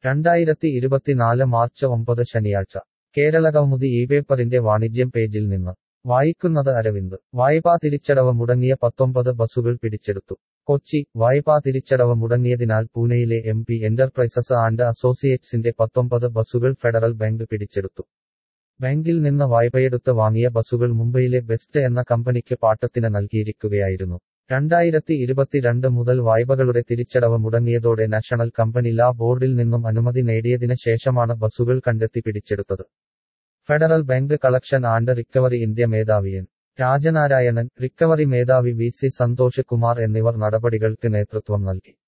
രണ്ടായിരത്തി ഇരുപത്തിനാല് മാർച്ച് ഒമ്പത് ശനിയാഴ്ച കേരളകൗമുദി ഈ പേപ്പറിന്റെ വാണിജ്യം പേജിൽ നിന്ന് വായിക്കുന്നത് അരവിന്ദ് വായ്പാ തിരിച്ചടവ് മുടങ്ങിയ പത്തൊമ്പത് ബസുകൾ പിടിച്ചെടുത്തു കൊച്ചി വായ്പാ തിരിച്ചടവ് മുടങ്ങിയതിനാൽ പൂനെയിലെ എം പി എന്റർപ്രൈസസ് ആൻഡ് അസോസിയേറ്റ്സിന്റെ പത്തൊമ്പത് ബസുകൾ ഫെഡറൽ ബാങ്ക് പിടിച്ചെടുത്തു ബാങ്കിൽ നിന്ന് വായ്പയെടുത്ത് വാങ്ങിയ ബസുകൾ മുംബൈയിലെ ബെസ്റ്റ് എന്ന കമ്പനിക്ക് പാട്ടത്തിന് നൽകിയിരിക്കുകയായിരുന്നു രണ്ടായിരത്തി ഇരുപത്തിരണ്ട് മുതൽ വായ്പകളുടെ തിരിച്ചടവ് മുടങ്ങിയതോടെ നാഷണൽ കമ്പനി ലാ ബോർഡിൽ നിന്നും അനുമതി നേടിയതിന് ശേഷമാണ് ബസുകൾ കണ്ടെത്തി പിടിച്ചെടുത്തത് federal bank collection and recovery India മേധാവി എൻ രാജനാരായണൻ റിക്കവറി മേധാവി വി സി സന്തോഷ് കുമാർ എന്നിവർ നടപടികൾക്ക് നേതൃത്വം നൽകി